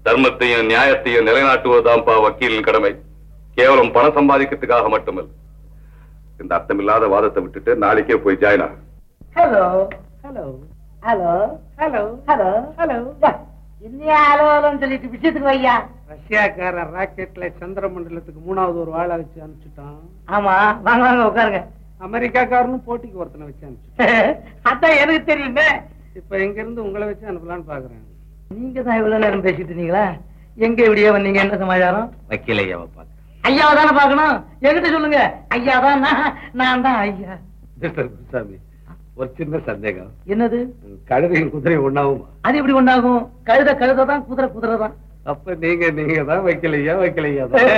தர்மத்தையும் நியாயத்தையும் நிலைநாட்டுவதுதான்ப்பா வக்கீலின் கடமை கேவலம் பணம் சம்பாதிக்கிறதுக்காக மட்டுமல்ல இந்த அர்த்தமில்லாத வாதத்தை விட்டுட்டு நாளைக்கே போய் ஜாயின் ஆகும் hello hello hello hello hello hello இன்னும் ஹலோ ஹலோன்னு சொல்லிட்டு விஷயத்துக்கு வையா ரஷ்யாக்கார ராக்கெட்ல சந்திர மண்டலத்துக்கு மூணாவது ஒரு ஆளை வச்சு அனுப்பிச்சுட்டான் ஆமா வாங்க வாங்க உட்காருங்க அமெரிக்காக்காரனும் போட்டிக்கு ஒருத்தனை வச்சு அனுப்பிச்சுட்டான் அதான் எனக்கு தெரியுமே இப்ப எங்க இருந்து உங்களை வச்சு அனுப்பலான்னு பாக்குறேன் நீங்க தான் இவ்வளவு நேரம் பேசிட்டு இருந்தீங்களா எங்க இப்படியே வந்தீங்க என்ன சமாச்சாரம் வக்கீல் ஐயாவை பார்க்க ஐயாவை தானே பாக்கணும் என்கிட்ட சொல்லுங்க ஐயா தான் நான், நான் தான் ஐயா மிஸ்டர் குருசாமி ஒரு சின்ன சந்தேகம் என்னது கழுதையும் குதிரையும் ஒண்ணாவுமா அது எப்படி ஒண்ணாகும் கழுத கழுத தான் குதிரை குதிரை தான் அப்ப நீங்க நீங்க தான் வக்கீல் ஐயா வக்கீல் ஐயா தான்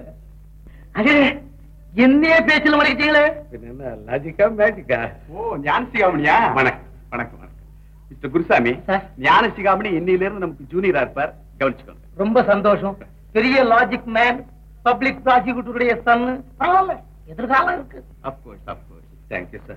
அடே என்னையே பேச்சுல முடிக்கிட்டீங்களே பின்ன என்ன லாஜிக்கா மேஜிக்கா ஓ ஞானசிகாமணியா வணக்கம் வணக்கம் வணக்கம் மிஸ்டர் குருசாமி சார். ஞானசிகாமணி இன்னையில இருந்து நமக்கு ஜூனியரா இருப்பார் கவனிச்சுக்கோங்க ரொம்ப சந்தோஷம் பெரிய லாஜிக் மேன் பப்ளிக் ப்ராசிக்யூட்டருடைய சன் பரவாயில்ல எதிர்காலம் இருக்கு அப்கோர்ஸ் அப்கோர்ஸ் தேங்க்யூ சார்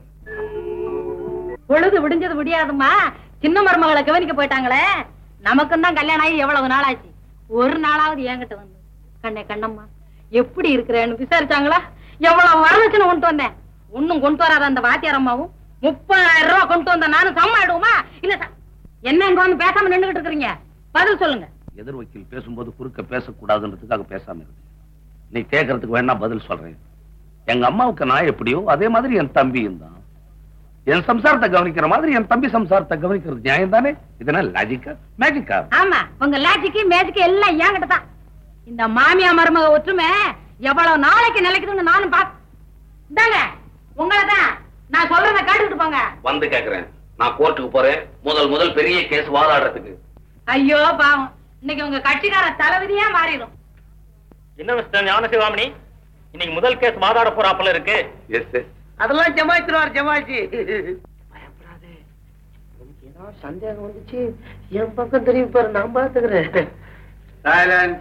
பொழுது விடிஞ்சது விடியாதுமா சின்ன மருமகளை கவனிக்க போயிட்டாங்களே நமக்கும் தான் கல்யாணம் ஆகி எவ்வளவு நாள் ஆச்சு ஒரு நாளாவது என்கிட்ட வந்து கண்ணே கண்ணம்மா எப்படி இருக்கிறேன்னு விசாரிச்சாங்களா எவ்வளவு வரதட்சணை கொண்டு வந்தேன் ஒண்ணும் கொண்டு வராத அந்த வாத்தியார் அம்மாவும் முப்பதாயிரம் ரூபாய் கொண்டு வந்த நானும் சம்மாடுவோமா இல்ல ச- என்ன இங்க வந்து பேசாம நின்னுகிட்டு இருக்கிறீங்க பதில் சொல்லுங்க எதிர் வக்கீல் பேசும்போது குறுக்க பேசக்கூடாதுன்றதுக்காக பேசாம இருக்கு நீ கேட்கறதுக்கு வேணா பதில் சொல்றேன் எங்க அம்மாவுக்கு நான் எப்படியோ அதே மாதிரி என் தம்பியும் தான் என் சம்சாரத்தை கவனிக்கிற மாதிரி என் தம்பி சம்சாரத்தை கவனிக்கிறது நியாயம் தானே இதெல்லாம் லாஜிக்கா மேஜிக்கா ஆமா உங்க லாஜிக்கு மேஜிக்கு எல்லாம் என்கிட்ட தான் இந்த மாமியா மருமக ஒற்றுமை எவ்வளவு நாளைக்கு நிலைக்குதுன்னு நானும் பாக் இந்தாங்க உங்களை தான் நான் சொல்றத கேட்டுக்கிட்டு போங்க வந்து கேக்குறேன் நான் கோர்ட்டுக்கு போறேன் முதல் முதல் பெரிய கேஸ் வாதாடுறதுக்கு ஐயோ பாவம் இன்னைக்கு உங்க கட்சிக்கார தலைவிதியா மாறிடும் என்ன மிஸ்டர் ஞானசிவாமணி இன்னைக்கு முதல் கேஸ் வாதாட போறாப்புல இருக்கு எஸ் எஸ் அதெல்லாம் ஜமாய்ச்சிருவார் ஜமாய்ச்சி பயப்படாதே உனக்கு ஏதாவது சந்தேகம் வந்துச்சு என் பக்கம் தெரியும் பாரு நான் பாத்துக்கிறேன் silence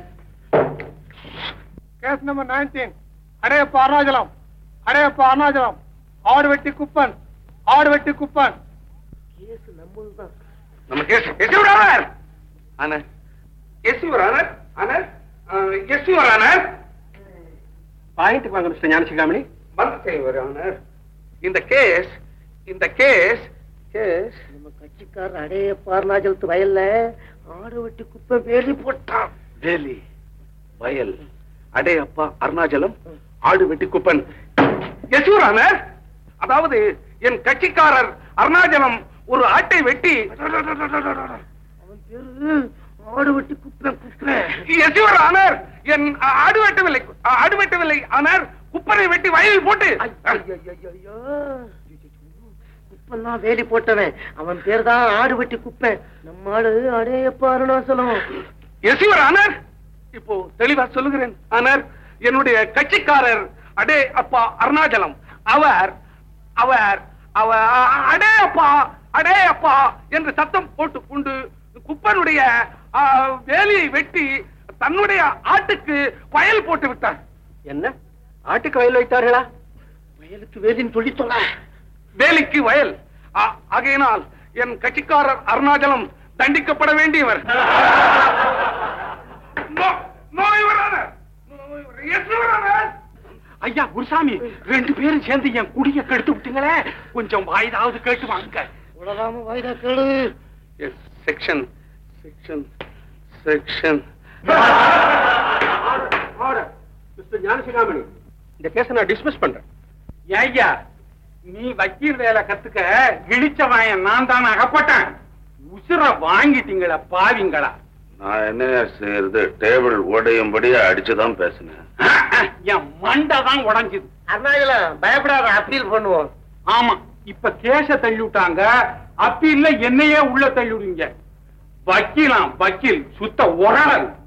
case number nineteen Adaiyappa Arunachalam Adaiyappa Arunachalam ஆடு வெட்டி குப்பன் ஆடு வெட்டி குப்பன் கேஸ் நம்மளுதான் நம்ம case yes your honour honour yes your honour honour yes your honour பாயிண்ட்டுக்கு வாங்க மிஸ்டர் ஞானசிகாமணி வந்துட்டேன் யுவர் ஆனர் இந்த கேஸ் இந்த கேஸ் கேஸ் நம்ம கட்சிக்காரர் அடைய அருணாச்சலத்து வயல்ல ஆடு வெட்டி குப்பை வேலி போட்டான் வேலி வயல் அடையப்பா அருணாச்சலம் ஆடு வெட்டி குப்பன் எஸ் யுவர் ஆனர் அதாவது என் கட்சிக்காரர் அருணாச்சலம் ஒரு ஆட்டை வெட்டி அவன் பேரு ஆடு வெட்டி குப்பை குப்பை எஸ் யுவர் ஆனர் என் ஆடு வெட்டவில்லை ஆடு வெட்டவில்லை ஆனர் குப்பரை வெட்டி வயலில் போட்டு குப்பெல்லாம் வேலி போட்டவன் அவன் பேர் தான் ஆடு வெட்டி குப்பை நம்ம ஆளு Adaiyappa Arunachalam yes your honour இப்போ தெளிவா சொல்லுகிறேன் ஆனர் என்னுடைய கட்சிக்காரர் அடே அப்பா அருணாச்சலம் அவர் அவர் அவர் அடே அப்பா அடே அப்பா என்று சத்தம் போட்டு கொண்டு குப்பனுடைய ஆ, வேலியை வெட்டி தன்னுடைய ஆட்டுக்கு வயல் போட்டு விட்டார் என்ன ஆட்டுக்கு வயல் வைத்தார்களா வயலுக்கு வேலின்னு சொல்லி சொல்ல வேலிக்கு வயல் ஆ- ஆகையினால் என் கட்சிக்காரர் அருணாச்சலம் தண்டிக்கப்பட வேண்டியவர் No, no, Your Honor. No, Your- Yes, Your Honor. ஐயா குருசாமி ரெண்டு பேரும் சேர்ந்து என் குடிய கெடுத்து விட்டீங்களே கொஞ்சம் வாய்தாவது கேட்டு வாங்க உலகாம வாய்தா கேளு section section section mister Gnanasigamani இந்த கேஸ நான் டிஸ்மிஸ் பண்றேன் ஐயா நீ வக்கீல் வேலை கத்துக்க இழிச்ச வாயன் நான் தான் அகப்பட்டேன் உசுர வாங்கிட்டீங்களா பாவிங்களா நான் என்ன செய்யறது டேபிள் உடையும்படியா அடிச்சுதான் பேசினேன் என் மண்டை தான் உடைஞ்சுது அருணாச்சலம் பயப்படாத அப்பீல் பண்ணுவோம் ஆமா இப்ப கேஸ தள்ளி விட்டாங்க அப்பீல்ல என்னையே உள்ள தள்ளி விடுவீங்க வக்கீலாம் வக்கீல் சுத்த உரடல்